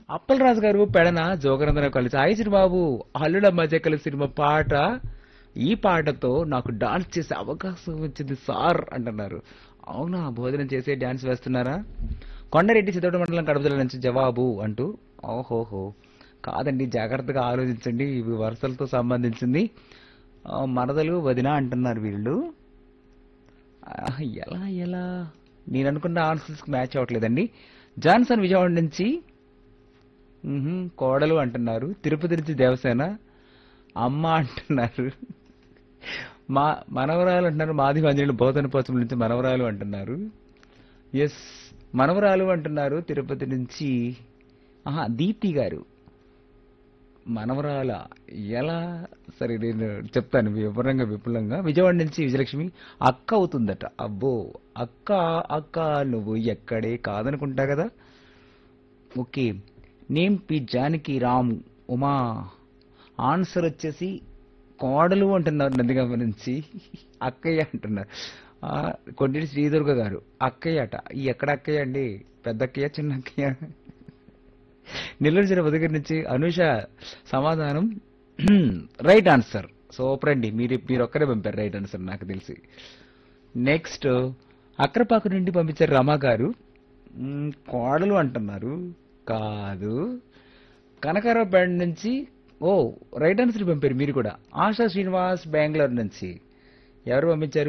అప్పలరాజు గారు పెడన జోగరంధన కలిసి హాయ్ బాబు అల్లుడ మజకల సినిమా పాట ఈ పాటతో నాకు డాన్స్ చేసే అవకాశం వచ్చింది సార్ అంటున్నారు అవునా భోజనం చేసే డాన్స్ వేస్తున్నారా కొండరెడ్డి చిత్తోట మండలం కడప జిల్లా నుంచి జవాబు అంటూ ఓహోహో కాదండి జాగ్రత్తగా ఆలోచించండి ఇవి వరుసలతో సంబంధించింది ఆ, మరదలు వదిన అంటున్నారు వీళ్ళు ఆ, ఎలా ఎలా నేను అనుకున్న ఆన్సర్స్కి మ్యాచ్ అవ్వట్లేదండి జాన్సన్ విజయవాడ నుంచి మ్హూ, కోడలు అంటున్నారు తిరుపతి నుంచి దేవసేన అమ్మ అంటున్నారు మా మనవరాలు అంటున్నారు మాది వంజనులు బోధన పోచం నుంచి మనవరాలు అంటున్నారు ఎస్ మనవరాలు అంటున్నారు తిరుపతి నుంచి ఆహా దీప్తి గారు మనవరాల ఎలా సరే నేను చెప్తాను వివరంగా విపులంగా విజయవాడ నుంచి విజయలక్ష్మి అక్క అవుతుందట అబ్బో అక్క అక్క నువ్వు ఎక్కడే కాదనుకుంటా కదా okay name P Janaki Ram Uma answer వచ్చేసి కోడలు అంటున్నారు నందిగామ నుంచి అక్కయ్య అంటున్నారు ఆ, కొండేటి శ్రీదుర్గ గారు అక్కయ్య అట ఈ ఎక్కడ అక్కయ్య అండి పెద్ద అక్కయ్య చిన్న అక్కయ్య నెల్లూరు జిల్లా దగ్గర నుంచి అనుష సమాధానం రైట్ ఆన్సర్ సూపర్ అండి మీరు మీరు ఒక్కరే పంపారు రైట్ ఆన్సర్ నాకు తెలిసి నెక్స్ట్ అక్రపాకు నుండి పంపించారు రమా గారు మ్, కోడలు అంటున్నారు కాదు కనకారావు బ్యాండ్ నుంచి ఓ రైట్ ఆన్సర్ పంపారు మీరు కూడా ఆశా శ్రీనివాస్ బెంగళూరు నుంచి ఎవరు పంపించారు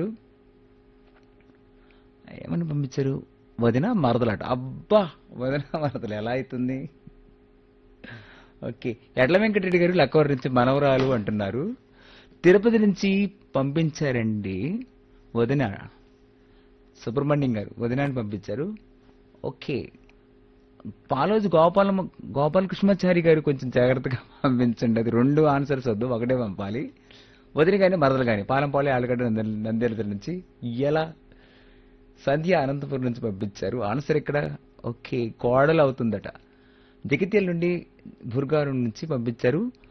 ఏమని పంపించారు వదిన మరదలాట అబ్బా వదిన మరదలు ఎలా అవుతుంది ఓకే ఎడ్ల వెంకటరెడ్డి గారు లక్కవరి నుంచి మనవరాలు అంటున్నారు తిరుపతి నుంచి పంపించారండి వదిన సుబ్రహ్మణ్యం గారు వదినాన్ని పంపించారు ఓకే పాలోజు గోపాల గోపాలకృష్ణాచారి గారు కొంచెం జాగ్రత్తగా పంపించండి అది రెండు ఆన్సర్స్ వద్దు ఒకటే పంపాలి వదిన కానీ మరదలు కానీ పాలంపాలి ఆలుగడ్డ నంద- నంద్యాల నుంచి ఎలా సంధ్య అనంతపురం నుంచి పంపించారు ఆన్సర్ ఇక్కడ ఓకే కోడలు అవుతుందట జగిత్యాల నుండి బుర్గారు నుంచి పంపించారు